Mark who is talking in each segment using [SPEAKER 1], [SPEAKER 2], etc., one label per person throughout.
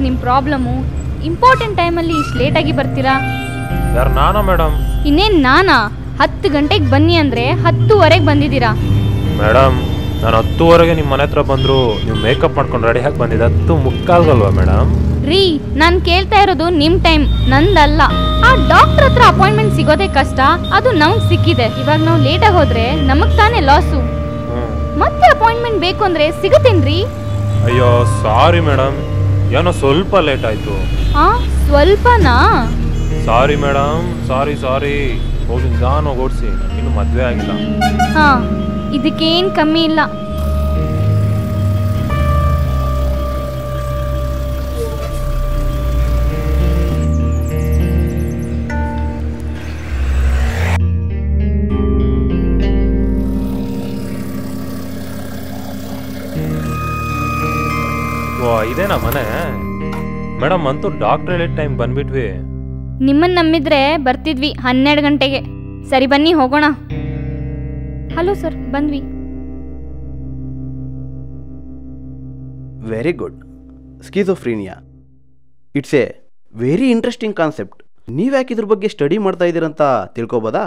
[SPEAKER 1] ನಿಮ್ಮ problem important ಟೈಮಲ್ಲಿ ಇಷ್ಟು ಲೇಟಾಗಿ ಬರ್ತೀರಾ
[SPEAKER 2] ಯಾರು ನಾನಾ ಮೇಡಮ್
[SPEAKER 1] ಇನ್ನೇನು ನಾನಾ ಹತ್ತು ಗಂಟೆಗೆ ಬನ್ನಿ ಅಂದರೆ ಹತ್ತುವರೆಗೆ ಬಂದಿದ್ದೀರಾ
[SPEAKER 2] ಮೇಡಮ್ ನಾನು ಹತ್ತುವರೆಗೆ ನಿಮ್ಮ ಮನೆ ಹತ್ರ ಬಂದರು ನೀವು ಮೇಕಪ್ ಮಾಡ್ಕೊಂಡು ರೆಡಿಯಾಗಿ ಬಂದಿದ್ದೆ ಹತ್ತು ಮುಕ್ಕಾಲ್ಗಲ್ವಾ ಮೇಡಮ್
[SPEAKER 1] ರೀ ನಾನು ಕೇಳ್ತಾ ಇರೋದು ನಿಮ್ಮ ಟೈಮ್ ನಂದಲ್ಲ ಆ ಡಾಕ್ಟರ್ ಹತ್ರ ಅಪಾಯಿಂಟ್ಮೆಂಟ್ ಸಿಗೋದೇ ಕಷ್ಟ ಅದು ನಮ್ಗೆ ಸಿಕ್ಕಿದೆ ಇವಾಗ ನಾವು ಲೇಟಾಗಿ ಹೋದ್ರೆ ನಮಗೆ ತಾನೇ ಲಾಸು
[SPEAKER 2] ಹ್ಞೂ
[SPEAKER 1] ಮತ್ತೆ ಅಪಾಯಿಂಟ್ಮೆಂಟ್ ಬೇಕು ಅಂದರೆ ಸಿಗುತ್ತೇನ್ರಿ
[SPEAKER 2] ಅಯ್ಯೋ ಸಾರಿ ಮೇಡಮ್ ಏನೋ ಸ್ವಲ್ಪ ಲೇಟ್ ಆಯಿತು
[SPEAKER 1] ಆ ಸ್ವಲ್ಪನಾ
[SPEAKER 2] ಸಾರಿ ಮೇಡಮ್ ಸಾರಿ ಸಾರಿ ಹೋಗಿ ನಿಧಾನ ಓಡಿಸಿ ಇನ್ನು ಮದುವೆ ಆಗಿಲ್ಲ
[SPEAKER 1] ಹಾ ಇದಕ್ಕೇನು ಕಮ್ಮಿ ಇಲ್ಲ
[SPEAKER 2] ಓ ಇದೇನಾ ಮನೆ ಮೇಡಮ್ ಅಂತೂ ಡಾಕ್ಟ್ರ್ ಹೇಳಿದ ಟೈಮ್ ಬಂದ್ಬಿಟ್ವಿ
[SPEAKER 1] ನಿಮ್ಮನ್ನ ನಂಬಿದ್ರೆ ಬರ್ತಿದ್ವಿ ಹನ್ನೆರಡು ಗಂಟೆಗೆ ಸರಿ ಬನ್ನಿ ಹೋಗೋಣ ಹಲೋ ಸರ್ ಬಂದ್ವಿ
[SPEAKER 3] very good schizophrenia it's a very interesting concept ನೀವ್ಯಾಕೆ ಇದ್ರ ಬಗ್ಗೆ ಸ್ಟಡಿ ಮಾಡ್ತಾ ಇದ್ದೀರಂತ ತಿಳ್ಕೊಬೋದಾ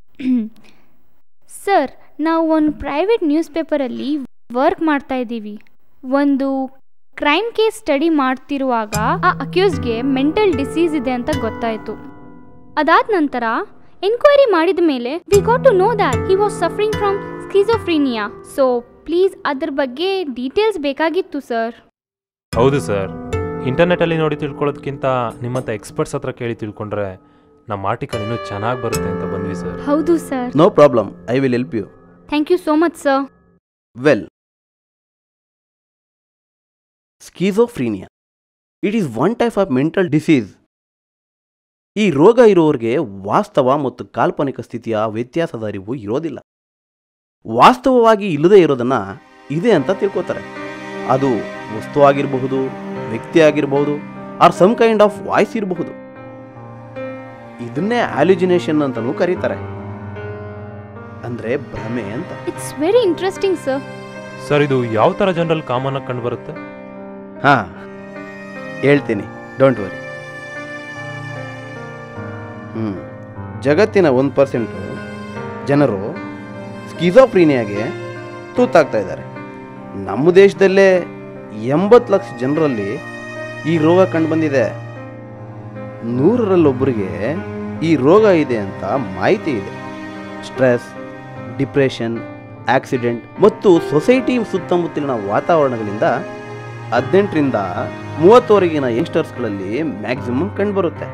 [SPEAKER 1] ಸರ್ ನಾವು ಒಂದು ಪ್ರೈವೇಟ್ ನ್ಯೂಸ್ ಪೇಪರಲ್ಲಿ ವರ್ಕ್ ಮಾಡ್ತಾ ಇದ್ದೀವಿ ಒಂದು ಕ್ರೈಮ್ ಕೇಸ್ ಸ್ಟಡಿ ಮಾಡ್ತಿರುವಾಗ ಆ ಅಕ್ಯೂಸ್ಗೆ ಮೆಂಟಲ್ ಡಿಸೀಸ್ ಇದೆ ಅಂತ ಗೊತ್ತಾಯಿತು ಅದಾದ ನಂತರ ಎನ್ಕ್ವೈರಿ ಮಾಡಿದ ಮೇಲೆ we got to know that he was suffering from schizophrenia so please ಅದ್ರ ಬಗ್ಗೆ ಡೀಟೇಲ್ಸ್ ಬೇಕಾಗಿತ್ತು ಸರ್
[SPEAKER 2] ಹೌದು ಸರ್ ಇಂಟರ್ನೆಟ್ಟಲ್ಲಿ ನೋಡಿ ತಿಳ್ಕೊಳ್ಳೋದಕ್ಕಿಂತ ನಿಮ್ಮಂಥ ಎಕ್ಸ್ಪರ್ಟ್ಸ್ ಹತ್ರ ಕೇಳಿ ತಿಳ್ಕೊಂಡ್ರೆ ನಮ್ಮ ಆರ್ಟಿಕಲ್ ಇನ್ನೂ ಚೆನ್ನಾಗಿ ಬರುತ್ತೆ ಅಂತ ಬಂದ್ವಿ ಸರ್
[SPEAKER 1] ಹೌದು sir
[SPEAKER 3] no problem I will help you
[SPEAKER 1] thank you so much sir
[SPEAKER 3] well schizophrenia it is one type of mental disease ಈ ರೋಗ ಇರುವವರಿಗೆ ವಾಸ್ತವ ಮತ್ತು ಕಾಲ್ಪನಿಕ ಸ್ಥಿತಿಯ ವ್ಯತ್ಯಾಸದ ಅರಿವು ಇರೋದಿಲ್ಲ ವಾಸ್ತವವಾಗಿ ಇಲ್ಲದೇ ಇರೋದನ್ನ ಇದೆ ಅಂತ ತಿಳ್ಕೊತಾರೆ ಅದು ವಸ್ತು ಆಗಿರಬಹುದು ವ್ಯಕ್ತಿ ಆಗಿರಬಹುದು or some kind of voice ಇರಬಹುದು ಇದನ್ನೇ ಆಲ್ಯುಜಿನೇಷನ್ ಅಂತಲೂ ಕರೀತಾರೆ ಅಂದ್ರೆ ಭ್ರಮೆ ಅಂತ
[SPEAKER 1] it's very interesting sir
[SPEAKER 2] sir ಇದು ಯಾವ ಥರ ಜನರಲ್ಲಿ ಕಾಮನ್ ಆಗಿ ಕಂಡು ಬರುತ್ತೆ
[SPEAKER 3] ಹಾ ಹೇಳ್ತೀನಿ ಡೋಂಟ್ ವರಿ ಹ್ಞೂ ಜಗತ್ತಿನ ಒಂದು ಪರ್ಸೆಂಟು ಜನರು ಸ್ಕಿಜೋಫ್ರೀನಿಯಾಗೆ ತೂತಾಗ್ತಾ ಇದ್ದಾರೆ ನಮ್ಮ ದೇಶದಲ್ಲೇ ಎಂಬತ್ತು ಲಕ್ಷ ಜನರಲ್ಲಿ ಈ ರೋಗ ಕಂಡುಬಂದಿದೆ ನೂರರಲ್ಲೊಬ್ಬರಿಗೆ ಈ ರೋಗ ಇದೆ ಅಂತ ಮಾಹಿತಿ ಇದೆ ಸ್ಟ್ರೆಸ್ ಡಿಪ್ರೆಷನ್ ಆಕ್ಸಿಡೆಂಟ್ ಮತ್ತು ಸೊಸೈಟಿ ಸುತ್ತಮುತ್ತಲಿನ ವಾತಾವರಣಗಳಿಂದ ಹದಿನೆಂಟರಿಂದ ಮೂವತ್ತುವರೆಗಿನ ಯಂಗ್ಸ್ಟರ್ಸ್ಗಳಲ್ಲಿ ಮ್ಯಾಕ್ಸಿಮಮ್ ಕಂಡುಬರುತ್ತೆ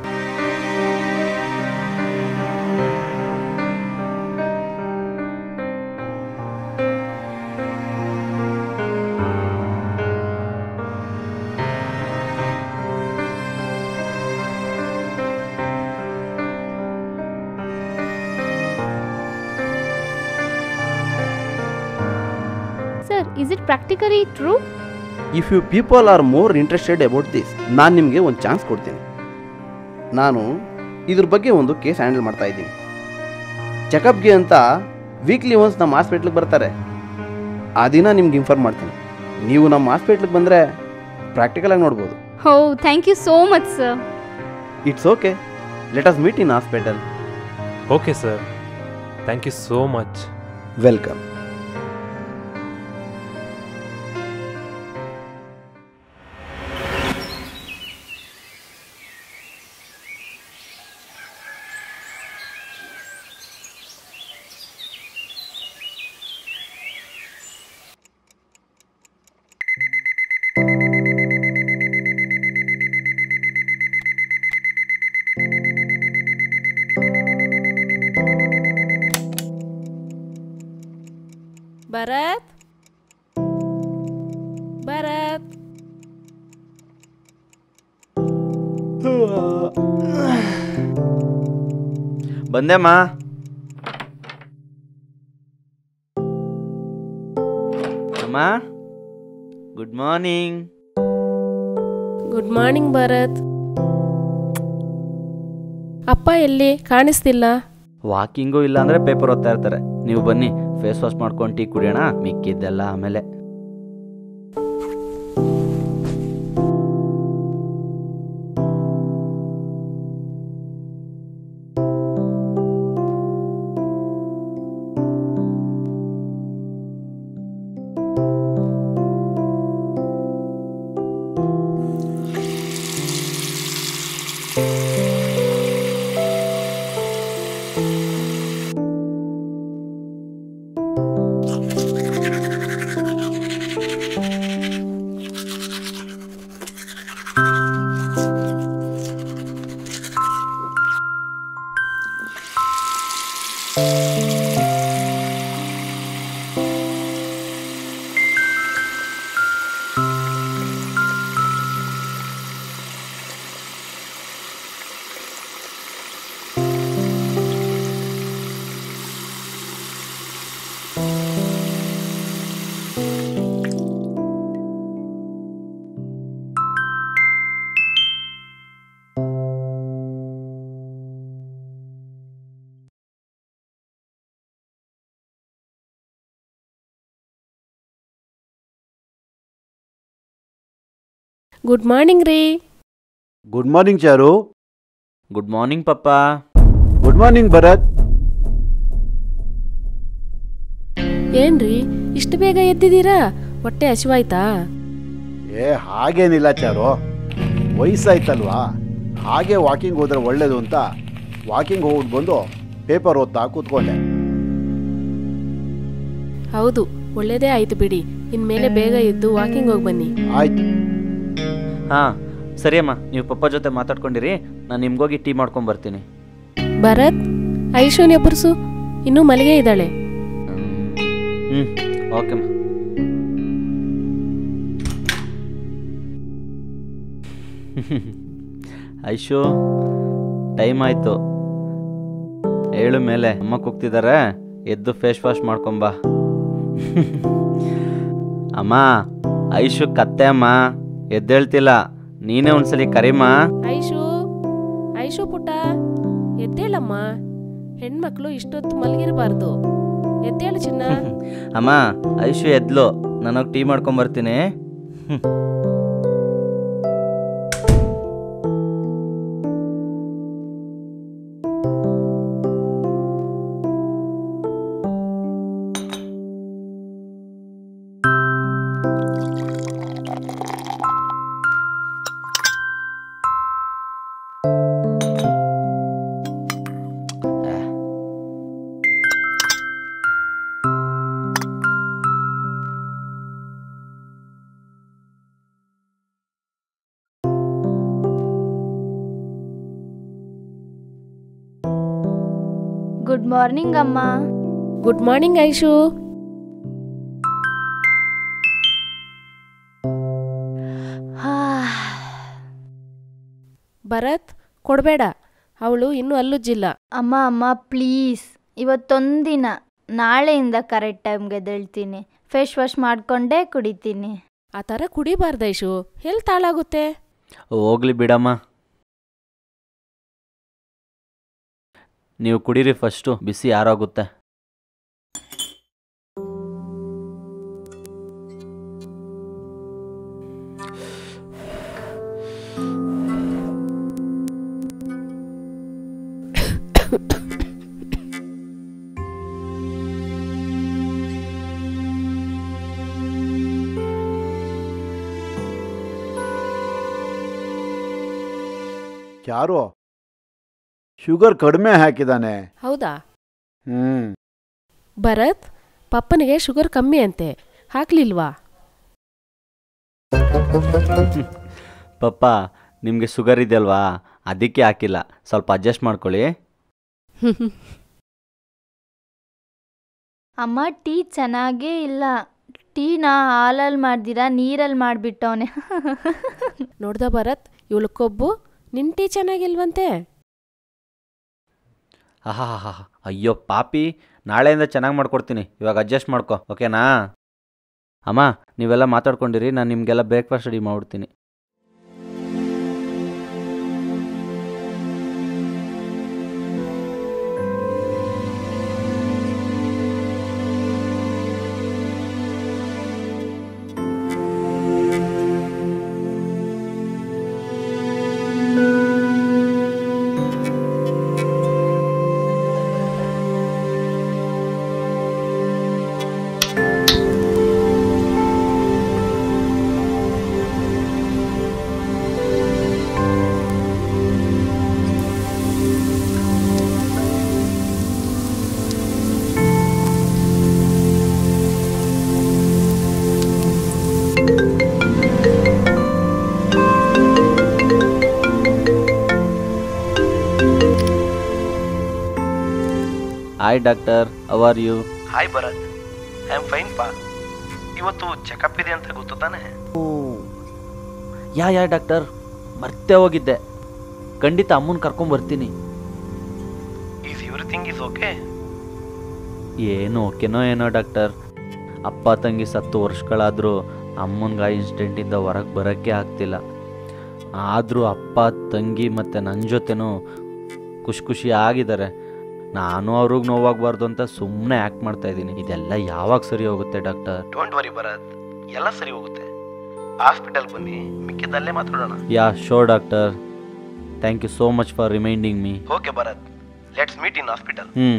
[SPEAKER 1] sir is it practically true
[SPEAKER 3] if you people are more interested about this ನಾನು ನಿಮಗೆ ಒಂದು ಚಾನ್ಸ್ ಕೊಡ್ತೀನಿ ನಾನು ಇದ್ರ ಬಗ್ಗೆ ಒಂದು ಕೇಸ್ ಹ್ಯಾಂಡಲ್ ಮಾಡ್ತಾ ಇದ್ದೀನಿ ಚೆಕಪ್ಗೆ ಅಂತ ವೀಕ್ಲಿ ಒನ್ಸ್ ನಮ್ಮ ಹಾಸ್ಪಿಟ್ಲಿಗೆ ಬರ್ತಾರೆ ಆ ದಿನ ನಿಮ್ಗೆ ಇನ್ಫಾರ್ಮ್ ಮಾಡ್ತೀನಿ ನೀವು ನಮ್ಮ ಹಾಸ್ಪಿಟ್ಲಿಗೆ ಬಂದರೆ ಪ್ರಾಕ್ಟಿಕಲಾಗಿ ನೋಡ್ಬೋದು
[SPEAKER 1] ಹೋ thank you so much sir
[SPEAKER 3] it's okay let us meet in hospital
[SPEAKER 2] okay sir thank you so much
[SPEAKER 3] welcome
[SPEAKER 4] Bharat Bharat
[SPEAKER 5] ಬಂದೆಮ್ಮ ಅಮ್ಮ good morning
[SPEAKER 4] good morning Bharat ಅಪ್ಪ ಎಲ್ಲಿ ಕಾಣಿಸ್ತಿಲ್ಲ
[SPEAKER 5] ವಾಕಿಂಗು ಇಲ್ಲ ಅಂದ್ರೆ ಪೇಪರ್ ಓದ್ತಾ ಇರ್ತಾರೆ ನೀವು ಬನ್ನಿ ಫೇಸ್ ವಾಶ್ ಮಾಡ್ಕೊಂಡು ಟೀ ಕುಡಿಯೋಣ ಮಿಕ್ಕಿದ್ದೆಲ್ಲ ಆಮೇಲೆ
[SPEAKER 4] ಗುಡ್ ಮಾರ್ನಿಂಗ್ ರೀ
[SPEAKER 6] good morning Charu
[SPEAKER 5] good morning ಪಪ್ಪ
[SPEAKER 6] ಗುಡ್ ಮಾರ್ನಿಂಗ್ ಭರತ್
[SPEAKER 4] ಏನ್ರಿ ಇಷ್ಟು ಬೇಗ ಎದ್ದಿದ್ದೀರಾ ಹೊಟ್ಟೆ ಹಸಿವಾಯ್ತಾ
[SPEAKER 6] ಏ ಹಾಗೇನಿಲ್ಲ ಚಾರು ವಯಸ್ಸಾಯ್ತಲ್ವಾ ಹಾಗೆ ವಾಕಿಂಗ್ ಹೋದ್ರೆ ಒಳ್ಳೇದು ಅಂತ ವಾಕಿಂಗ್ ಹೋಗ್ಬಿಟ್ಟು ಬಂದು ಪೇಪರ್ ಓದ್ತಾ ಕೂತ್ಕೊಂಡೆ
[SPEAKER 4] ಹೌದು ಒಳ್ಳೇದೇ ಆಯ್ತು ಬಿಡಿ ಇನ್ಮೇಲೆ ಬೇಗ ಎದ್ದು ವಾಕಿಂಗ್ ಹೋಗಿ ಬನ್ನಿ
[SPEAKER 6] ಆಯ್ತು
[SPEAKER 5] ಹಾಂ ಸರಿ ಅಮ್ಮ ನೀವು ಪಪ್ಪ ಜೊತೆ ಮಾತಾಡ್ಕೊಂಡಿರಿ ನಾನು ನಿಮ್ಗೋಗಿ ಟೀ ಮಾಡ್ಕೊಂಡು ಬರ್ತೀನಿ
[SPEAKER 4] ಭರತ್ ಐಶೋನ್ ಎಬ್ಬರ್ಸು ಇನ್ನೂ ಮಲ್ಲಿಗೆ ಇದ್ದಾಳೆ
[SPEAKER 5] ಹ್ಞೂ ಓಕೆ ಅಮ್ಮ ಐಶು ಟೈಮ್ ಆಯಿತು ಏಳು ಮೇಲೆ ಅಮ್ಮ ಕೂಗ್ತಿದ್ದಾರೆ ಎದ್ದು ಫೇಸ್ ವಾಶ್ ಮಾಡ್ಕೊಂಬ ಅಮ್ಮ ಐಶು ಕತ್ತೆ ಅಮ್ಮ ಎದ್ದೇಳ್ತಿಲ್ಲ ನೀನೇ ಒಂದ್ಸಲಿ ಕರಿಮಾ
[SPEAKER 4] ಐಶು ಐಶು ಪುಟ್ಟ ಎದ್ದೇಳಮ್ಮ ಹೆಣ್ಮಕ್ಳು ಇಷ್ಟೊತ್ತು ಮಲಗಿರಬಾರ್ದು ಎದ್ದೇಳು ಚಿನ್ನ
[SPEAKER 5] ಅಮ್ಮ ಐಶು ಎದ್ಲು ನಾನು ಟೀ ಮಾಡ್ಕೊಂಬರ್ತೀನಿ
[SPEAKER 1] ಗುಡ್ ಮಾರ್ನಿಂಗ್ ಅಮ್ಮ
[SPEAKER 4] ಗುಡ್ ಮಾರ್ನಿಂಗ್ ಐಶು ಭರತ್ ಕೊಡಬೇಡ ಅವಳು ಇನ್ನೂ ಅಲ್ಲುಜ್ಜಿಲ್ಲ
[SPEAKER 1] ಅಮ್ಮ ಅಮ್ಮ ಪ್ಲೀಸ್ ಇವತ್ತೊಂದಿನ ನಾಳೆಯಿಂದ ಕರೆಕ್ಟ್ ಟೈಮ್ಗೆ ಎದ್ದೇಳ್ತೀನಿ ಫೇಸ್ ವಾಶ್ ಮಾಡಿಕೊಂಡೇ ಕುಡಿತೀನಿ
[SPEAKER 4] ಆ ಥರ ಕುಡಿಬಾರ್ದು ಐಶು ಎಲ್ಲಿ ತಾಳಾಗುತ್ತೆ
[SPEAKER 5] ಹೋಗ್ಲಿ ಬಿಡಮ್ಮ ನೀವು ಕುಡೀರಿ ಫಸ್ಟು ಬಿಸಿ ಯಾರಾಗುತ್ತೆ
[SPEAKER 6] ಚಾರು ಶುಗರ್ ಕಡಿಮೆ ಹಾಕಿದಾನೆ
[SPEAKER 4] ಹೌದಾ
[SPEAKER 6] ಹ್ಮ್
[SPEAKER 4] ಭರತ್ ಪಪ್ಪನಿಗೆ ಶುಗರ್ ಕಮ್ಮಿ ಅಂತೆ ಹಾಕ್ಲಿಲ್ವಾ
[SPEAKER 5] ಪಪ್ಪ ನಿಮಗೆ ಶುಗರ್ ಇದೆಯಲ್ವಾ ಅದಕ್ಕೆ ಹಾಕಿಲ್ಲ ಸ್ವಲ್ಪ ಅಡ್ಜಸ್ಟ್ ಮಾಡ್ಕೊಳ್ಳಿ
[SPEAKER 1] ಅಮ್ಮ ಟೀ ಚೆನ್ನಾಗೇ ಇಲ್ಲ ಟೀನ ಹಾಲಲ್ಲಿ ಮಾಡ್ದಿರಾ ನೀರಲ್ಲಿ ಮಾಡಿಬಿಟ್ಟವನೆ
[SPEAKER 4] ನೋಡ್ದ ಭರತ್ ಇವಳು ಕೊಬ್ಬು ನಿನ್ ಟೀ ಚೆನ್ನಾಗಿಲ್ವಂತೆ
[SPEAKER 5] ಆಹಾ ಅಯ್ಯೋ ಪಾಪಿ ನಾಳೆಯಿಂದ ಚೆನ್ನಾಗಿ ಮಾಡ್ಕೊಡ್ತೀನಿ ಇವಾಗ ಅಡ್ಜಸ್ಟ್ ಮಾಡ್ಕೊ ಓಕೆನಾ ಅಮ್ಮ ನೀವೆಲ್ಲ ಮಾತಾಡ್ಕೊಂಡಿರಿ ನಾನು ನಿಮಗೆಲ್ಲ ಬ್ರೇಕ್ಫಾಸ್ಟ್ ರೆಡಿ ಮಾಡ್ಬಿಡ್ತೀನಿ hi doctor how are you
[SPEAKER 7] hi Bharat I am fine ಪಾ ಇವತ್ತು ಚೆಕಪ್ ಇದೆ ಅಂತ ಗೊತ್ತು ತಾನೆ
[SPEAKER 5] ಯಾ ಯಾ ಡಾಕ್ಟರ್ ಮರ್ತೇ ಹೋಗಿದ್ದೆ ಖಂಡಿತ ಅಮ್ಮನ ಕರ್ಕೊಂಬರ್ತೀನಿ
[SPEAKER 7] ಈಸ್ ಎವ್ರಿಥಿಂಗ್ ಈಸ್ ಓಕೆ
[SPEAKER 5] ಏನು ಓಕೆನೋ ಏನೋ ಡಾಕ್ಟರ್ ಅಪ್ಪ ತಂಗಿ ಸತ್ತು ವರ್ಷಗಳಾದರೂ ಅಮ್ಮನಿಗೆ ಆ ಇನ್ಸಿಡೆಂಟಿಂದ ಹೊರಗೆ ಬರೋಕ್ಕೆ ಆಗ್ತಿಲ್ಲ ಆದರೂ ಅಪ್ಪ ತಂಗಿ ಮತ್ತು ನನ್ನ ಜೊತೆನೂ ಖುಷಿ ಖುಷಿ ಆಗಿದ್ದಾರೆ ನಾನು ಅವ್ರಿಗೆ ನೋವಾಗಬಾರ್ದು ಅಂತ ಸುಮ್ಮನೆ ಆ್ಯಕ್ಟ್ ಮಾಡ್ತಾ ಇದ್ದೀನಿ ಇದೆಲ್ಲ ಯಾವಾಗ ಸರಿ ಹೋಗುತ್ತೆ ಡಾಕ್ಟರ್
[SPEAKER 7] ಡೋಂಟ್ ವರಿ ಭರತ್ ಎಲ್ಲ ಸರಿ ಹೋಗುತ್ತೆ ಹಾಸ್ಪಿಟಲ್ ಬನ್ನಿ ಮಿಕ್ಕಿದ್ದಲ್ಲೇ ಮಾತಾಡೋಣ
[SPEAKER 5] yeah sure doctor thank you so much for reminding me
[SPEAKER 7] okay Bharat let's meet in hospital
[SPEAKER 5] ಹ್ಞೂ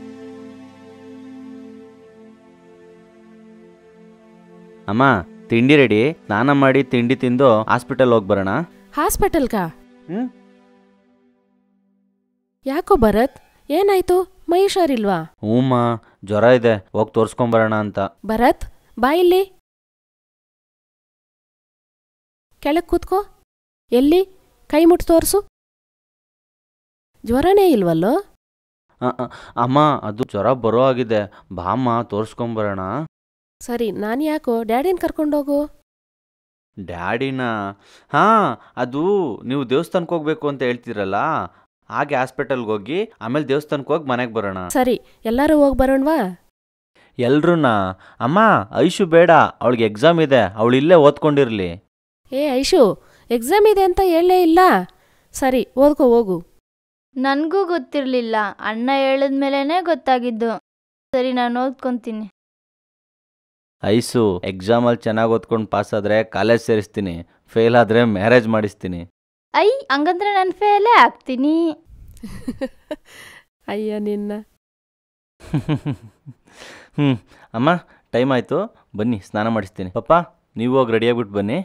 [SPEAKER 5] ಅಮ್ಮ ತಿಂಡಿ ರೆಡಿ ಸ್ನಾನ ಮಾಡಿ ತಿಂಡಿ ತಿಂದು ಹಾಸ್ಪಿಟಲ್ ಹೋಗಿ ಬರೋಣ
[SPEAKER 4] ಹಾಸ್ಪಿಟಲ್ಗಾ
[SPEAKER 5] ಹ್ಮ್?
[SPEAKER 4] ಯಾಕೋ ಭರತ್ ಏನಾಯ್ತು ಮೈ ಹುಷಾರಿಲ್ವಾ
[SPEAKER 5] ಹ್ಞೂಮ್ಮ ಜ್ವರ ಇದೆ ಹೋಗಿ ತೋರಿಸ್ಕೊಂಬರೋಣ ಅಂತ
[SPEAKER 4] ಭರತ್ ಬಾ ಇಲ್ಲಿ ಕೆಳಗೆ ಕೂತ್ಕೋ ಎಲ್ಲಿ ಕೈ ಮುಟ್ಟು ತೋರಿಸು ಜ್ವರನೇ ಇಲ್ವಲ್ಲೋ
[SPEAKER 5] ಅ, ಅ, ಅಮ್ಮ ಅದು ಜ್ವರ ಬರೋ ಆಗಿದೆ ಬಾಮ್ಮ ತೋರಿಸ್ಕೊಂಬರೋಣ
[SPEAKER 4] ಸರಿ ನಾನು ಯಾಕೋ ಡ್ಯಾಡಿನ ಕರ್ಕೊಂಡೋಗು
[SPEAKER 5] ಡ್ಯಾಡಿನ ಹಾಂ ಅದು ನೀವು ದೇವಸ್ಥಾನಕ್ಕೆ ಹೋಗ್ಬೇಕು ಅಂತ ಹೇಳ್ತೀರಲ್ಲ ಹಾಗೆ ಹಾಸ್ಪಿಟಲ್ಗೆ ಹೋಗಿ ಆಮೇಲೆ ದೇವಸ್ಥಾನಕ್ಕೆ ಹೋಗಿ ಮನೆಗೆ ಬರೋಣ
[SPEAKER 4] ಸರಿ ಎಲ್ಲರೂ ಹೋಗಿ ಬರೋಣವಾ
[SPEAKER 5] ಎಲ್ರೂನ ಅಮ್ಮ ಐಶು ಬೇಡ ಅವಳಿಗೆ ಎಕ್ಸಾಮ್ ಇದೆ ಅವಳು ಇಲ್ಲೇ ಓದ್ಕೊಂಡಿರ್ಲಿ
[SPEAKER 4] ಏ ಐಶು ಎಕ್ಸಾಮ್ ಇದೆ ಅಂತ ಹೇಳಲೇ ಇಲ್ಲ ಸರಿ ಓದ್ಕೋ ಹೋಗು
[SPEAKER 1] ನನಗೂ ಗೊತ್ತಿರಲಿಲ್ಲ ಅಣ್ಣ ಹೇಳಿದ್ಮೇಲೆ ಗೊತ್ತಾಗಿದ್ದು ಸರಿ ನಾನು ಓದ್ಕೊತೀನಿ
[SPEAKER 5] ಐಸು ಎಕ್ಸಾಮಲ್ಲಿ ಚೆನ್ನಾಗಿ ಓದ್ಕೊಂಡು ಪಾಸ್ ಆದರೆ ಕಾಲೇಜ್ ಸೇರಿಸ್ತೀನಿ ಫೇಲ್ ಆದರೆ ಮ್ಯಾರೇಜ್ ಮಾಡಿಸ್ತೀನಿ
[SPEAKER 1] ಐ ಹಂಗಂದ್ರೆ ನಾನು ಫೇಲೇ ಆಗ್ತೀನಿ
[SPEAKER 4] ಅಯ್ಯ ನಿನ್ನ
[SPEAKER 5] ಹ್ಞೂ ಅಮ್ಮ ಟೈಮ್ ಆಯಿತು ಬನ್ನಿ ಸ್ನಾನ ಮಾಡಿಸ್ತೀನಿ ಪಪ್ಪ ನೀವು ಹೋಗಿ ರೆಡಿಯಾಗ್ಬಿಟ್ಟು ಬನ್ನಿ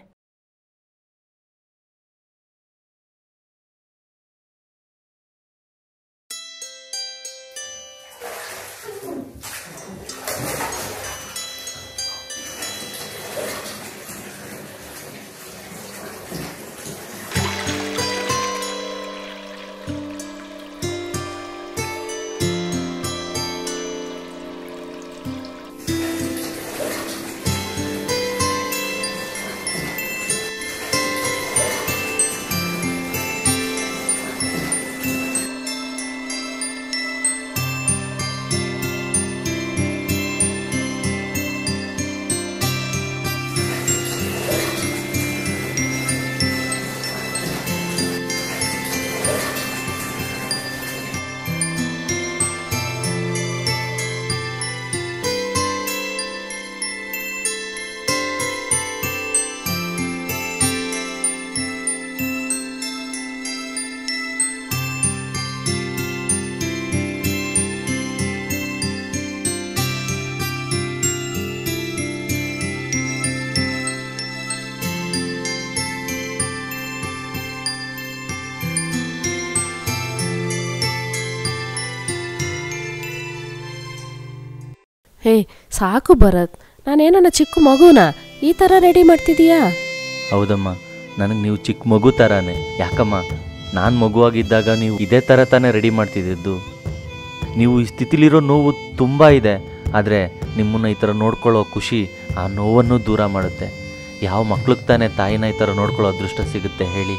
[SPEAKER 4] ಹೇ ಸಾಕು ಭರತ್ ನಾನೇನನ್ನ ಚಿಕ್ಕ ಮಗುನ ಈ ಥರ ರೆಡಿ ಮಾಡ್ತಿದೀಯಾ
[SPEAKER 5] ಹೌದಮ್ಮ ನನಗೆ ನೀವು ಚಿಕ್ಕ ಮಗು ಥರನೇ ಯಾಕಮ್ಮ ನಾನು ಮಗುವಾಗಿದ್ದಾಗ ನೀವು ಇದೇ ಥರ ತಾನೇ ರೆಡಿ ಮಾಡ್ತಿದ್ದಿದ್ದು ನೀವು ಈ ಸ್ಥಿತಿಲಿರೋ ನೋವು ತುಂಬ ಇದೆ ಆದರೆ ನಿಮ್ಮನ್ನು ಈ ಥರ ನೋಡ್ಕೊಳ್ಳೋ ಖುಷಿ ಆ ನೋವನ್ನು ದೂರ ಮಾಡುತ್ತೆ ಯಾವ ಮಕ್ಳಿಗೆ ತಾನೇ ತಾಯಿನ ಈ ಥರ ನೋಡ್ಕೊಳ್ಳೋ ಅದೃಷ್ಟ ಸಿಗುತ್ತೆ ಹೇಳಿ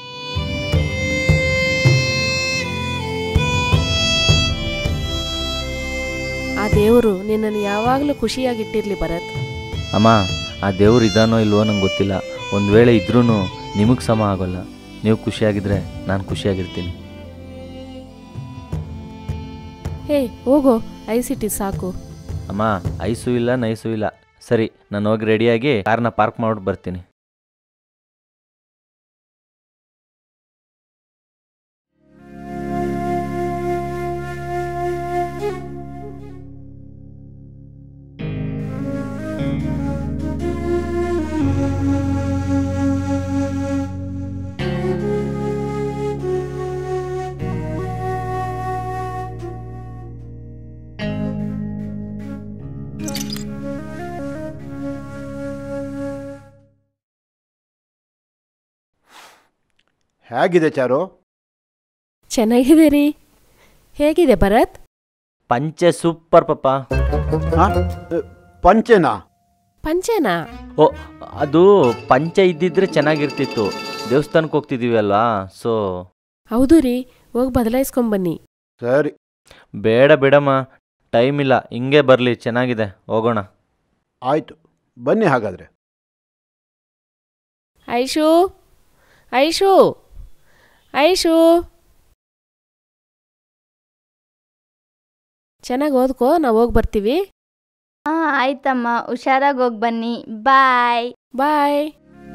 [SPEAKER 4] ಆ ದೇವರು ನಿನ್ನನ್ನು ಯಾವಾಗಲೂ ಖುಷಿಯಾಗಿಟ್ಟಿರ್ಲಿ ಭರತ್
[SPEAKER 5] ಅಮ್ಮ ಆ ದೇವ್ರು ಇದಾನೋ ಇಲ್ವೋ ನಂಗೆ ಗೊತ್ತಿಲ್ಲ ಒಂದು ವೇಳೆ ಇದ್ರೂ ನಿಮಗೆ ಸಮ ಆಗೋಲ್ಲ ನೀವು ಖುಷಿಯಾಗಿದ್ರೆ ನಾನು ಖುಷಿಯಾಗಿರ್ತೀನಿ
[SPEAKER 4] ಹೇ ಹೋಗೋ ಐಸಿಟಿ ಸಾಕು
[SPEAKER 5] ಅಮ್ಮ ಐಸು ಇಲ್ಲ ನೈಸು ಇಲ್ಲ ಸರಿ ನಾನು ಹೋಗಿ ರೆಡಿಯಾಗಿ ಕಾರ್ನ ಪಾರ್ಕ್ ಮಾಡ್ಬಿಟ್ಟು ಬರ್ತೀನಿ
[SPEAKER 6] ಹೇಗಿದೆ ಚಾರು
[SPEAKER 4] ಚೆನ್ನಾಗಿದೆ ರೀ ಹೇಗಿದೆ ಭರತ್
[SPEAKER 5] ಪಂಚೆ ಸೂಪರ್ ಪಪ್ಪ
[SPEAKER 6] ಹಾ ಪಂಚೆನಾ
[SPEAKER 4] ಪಂಚೆನಾ
[SPEAKER 5] ಓ ಅದು ಪಂಚೆ ಇದ್ದಿದ್ರೆ ಚೆನ್ನಾಗಿರ್ತಿತ್ತು ದೇವಸ್ಥಾನಕ್ಕೆ ಹೋಗ್ತಿದ್ದೀವಿ ಅಲ್ವಾ ಸೊ
[SPEAKER 4] ಹೌದು ರೀ ಹೋಗಿ ಬದಲಾಯಿಸ್ಕೊಂಬನ್ನಿ
[SPEAKER 6] ಸರಿ
[SPEAKER 5] ಬೇಡ ಬೇಡಮ್ಮ ಟೈಮ್ ಇಲ್ಲ ಹಿಂಗೆ ಬರಲಿ ಚೆನ್ನಾಗಿದೆ ಹೋಗೋಣ
[SPEAKER 6] ಆಯಿತು ಬನ್ನಿ ಹಾಗಾದರೆ
[SPEAKER 4] ಐಶು ಐಶು ಐಶು ಚೆನ್ನಾಗಿ ಓದ್ಕೋ ನಾವು ಹೋಗಿ ಬರ್ತೀವಿ
[SPEAKER 1] ಹಾಂ ಆಯ್ತಮ್ಮ ಹುಷಾರಾಗಿ ಹೋಗಿ ಬನ್ನಿ bye
[SPEAKER 4] bye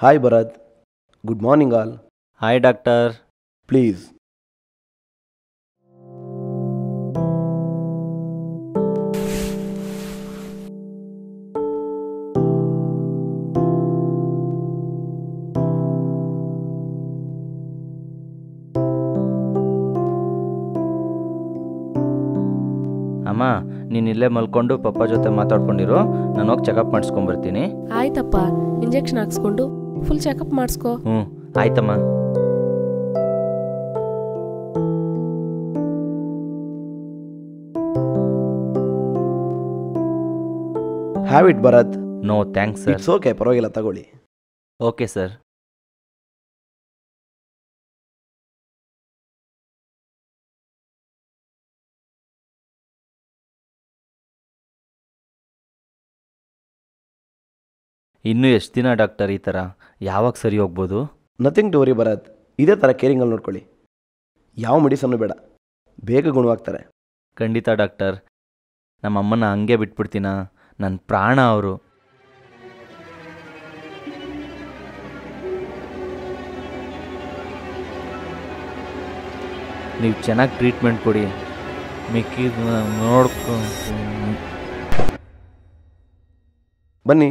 [SPEAKER 3] hi Bharat good morning all
[SPEAKER 5] hi doctor
[SPEAKER 3] please
[SPEAKER 5] ಅಮ್ಮ ನೀನು ಇಲ್ಲೇ ಮಲ್ಕೊಂಡು ಪಪ್ಪ ಜೊತೆ ಮಾತಾಡ್ಕೊಂಡಿರು ನಾನು ಹೋಗಿ ಚೆಕಪ್ ಮಾಡಿಸ್ಕೊಂಬರ್ತೀನಿ
[SPEAKER 4] ಆಯ್ತಪ್ಪ ಇಂಜೆಕ್ಷನ್ ಹಾಕ್ಸ್ಕೊಂಡು ಫುಲ್ ಚೆಕಪ್ ಮಾಡಿಸ್ಕೊ
[SPEAKER 5] ಹ್ಞೂ ಆಯ್ತಮ್ಮ
[SPEAKER 3] have it Bharat
[SPEAKER 5] no thanks sir
[SPEAKER 3] it's okay ಪರವಾಗಿಲ್ಲ ತಗೊಳ್ಳಿ
[SPEAKER 5] ಓಕೆ ಸರ್ ಇನ್ನೂ ಎಷ್ಟು ದಿನ ಡಾಕ್ಟರ್ ಈ ಥರ ಯಾವಾಗ ಸರಿ ಹೋಗ್ಬೋದು
[SPEAKER 3] ನಥಿಂಗ್ ಟು ವರಿ ಭರತ್ ಇದೇ ಥರ ಕೇರಿಂಗಲ್ಲಿ ನೋಡ್ಕೊಳ್ಳಿ ಯಾವ ಮೆಡಿಸನ್ನು ಬೇಡ ಬೇಗ ಗುಣವಾಗ್ತಾರೆ
[SPEAKER 5] ಖಂಡಿತ ಡಾಕ್ಟರ್ ನಮ್ಮ ಅಮ್ಮನ ಹಂಗೆ ಬಿಟ್ಬಿಡ್ತೀನ ನನ್ನ ಪ್ರಾಣ ಅವರು ನೀವು ಚೆನ್ನಾಗಿ ಟ್ರೀಟ್ಮೆಂಟ್ ಕೊಡಿ ಮಿಕ್ಕಿದ ನೋಡ್ಕೊ
[SPEAKER 3] ಬನ್ನಿ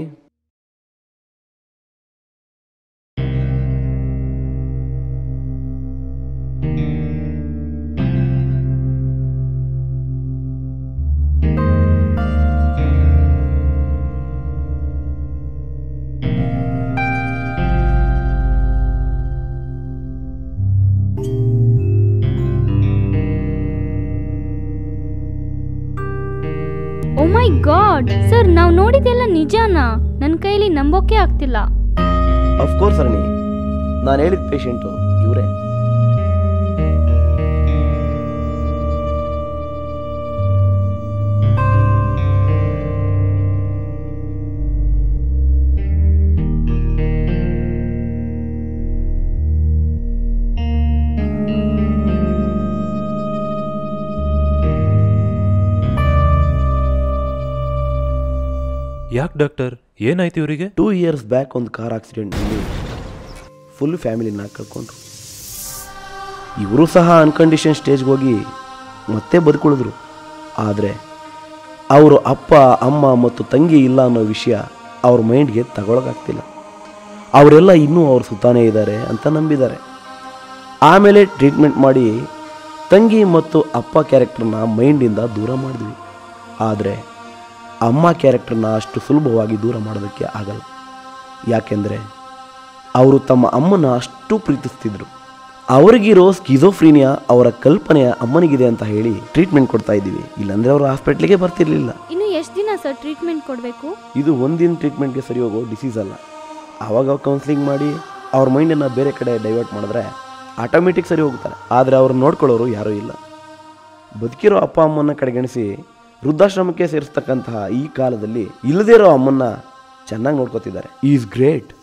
[SPEAKER 1] ಓ ಮೈ ಗಾಡ್ ಸರ್ ನಾವು ನೋಡಿದೆಲ್ಲ ನಿಜಾನಾ ನನ್ನ ಕೈಲಿ ನಂಬೋಕೆ ಆಗ್ತಿಲ್ಲ
[SPEAKER 3] ಅಫ್ಕೋರ್ಸ್ ಅರಣಿ ನಾನು ಹೇಳಿದ ಪೇಷಂಟು ಇವರೇ
[SPEAKER 2] ಯಾಕೆ ಡಾಕ್ಟರ್ ಏನಾಯ್ತು ಇವರಿಗೆ
[SPEAKER 3] ಟೂ ಇಯರ್ಸ್ ಬ್ಯಾಕ್ ಒಂದು ಕಾರ್ ಆಕ್ಸಿಡೆಂಟ್ನಲ್ಲಿ ಫುಲ್ ಫ್ಯಾಮಿಲಿನ ಕಳ್ಕೊಂಡ್ರು ಇವರು ಸಹ ಅನ್ಕಂಡೀಷನ್ ಸ್ಟೇಜ್ಗೆ ಹೋಗಿ ಮತ್ತೆ ಬದುಕುಳಿದ್ರು ಆದರೆ ಅವರು ಅಪ್ಪ ಅಮ್ಮ ಮತ್ತು ತಂಗಿ ಇಲ್ಲ ಅನ್ನೋ ವಿಷಯ ಅವ್ರ ಮೈಂಡ್ಗೆ ತಗೊಳಕ್ಕಾಗ್ತಿಲ್ಲ ಅವರೆಲ್ಲ ಇನ್ನೂ ಅವ್ರ ಸುತ್ತಾನೇ ಇದ್ದಾರೆ ಅಂತ ನಂಬಿದ್ದಾರೆ ಆಮೇಲೆ ಟ್ರೀಟ್ಮೆಂಟ್ ಮಾಡಿ ತಂಗಿ ಮತ್ತು ಅಪ್ಪ ಕ್ಯಾರೆಕ್ಟರ್ನ ಮೈಂಡಿಂದ ದೂರ ಮಾಡಿದ್ವಿ ಆದರೆ ಅಮ್ಮ ಕ್ಯಾರೆಕ್ಟರ್ನ ಅಷ್ಟು ಸುಲಭವಾಗಿ ದೂರ ಮಾಡೋದಕ್ಕೆ ಆಗಲ್ಲ ಯಾಕೆಂದರೆ ಅವರು ತಮ್ಮ ಅಮ್ಮನ ಅಷ್ಟು ಪ್ರೀತಿಸ್ತಿದ್ರು ಅವರಿಗಿರೋ ಸ್ಕಿಜೋಫ್ರೀನಿಯಾ ಅವರ ಕಲ್ಪನೆಯ ಅಮ್ಮನಿಗಿದೆ ಅಂತ ಹೇಳಿ ಟ್ರೀಟ್ಮೆಂಟ್ ಕೊಡ್ತಾ ಇದ್ದೀವಿ ಇಲ್ಲಾಂದರೆ ಅವರು ಹಾಸ್ಪಿಟ್ಲಿಗೆ ಬರ್ತಿರ್ಲಿಲ್ಲ
[SPEAKER 1] ಇನ್ನು ಎಷ್ಟು ದಿನ ಸರ್ ಟ್ರೀಟ್ಮೆಂಟ್ ಕೊಡಬೇಕು
[SPEAKER 3] ಇದು ಒಂದಿನ ಟ್ರೀಟ್ಮೆಂಟ್ಗೆ ಸರಿ ಹೋಗೋ ಡಿಸೀಸ್ ಅಲ್ಲ ಆವಾಗ ಕೌನ್ಸಿಲಿಂಗ್ ಮಾಡಿ ಅವ್ರ ಮೈಂಡನ್ನು ಬೇರೆ ಕಡೆ ಡೈವರ್ಟ್ ಮಾಡಿದ್ರೆ ಆಟೋಮೆಟಿಕ್ ಸರಿ ಹೋಗ್ತಾರೆ ಆದರೆ ಅವ್ರು ನೋಡ್ಕೊಳ್ಳೋರು ಯಾರೂ ಇಲ್ಲ ಬದುಕಿರೋ ಅಪ್ಪ ಅಮ್ಮನ ಕಡೆಗಣಿಸಿ ವೃದ್ಧಾಶ್ರಮಕ್ಕೆ ಸೇರಿಸ್ತಕ್ಕಂತಹ ಈ ಕಾಲದಲ್ಲಿ ಇಲ್ಲದೇ ಇರೋ ಅಮ್ಮನ್ನ ಚೆನ್ನಾಗಿ ನೋಡ್ಕೋತಿದ್ದಾರೆ ಈಸ್ ಗ್ರೇಟ್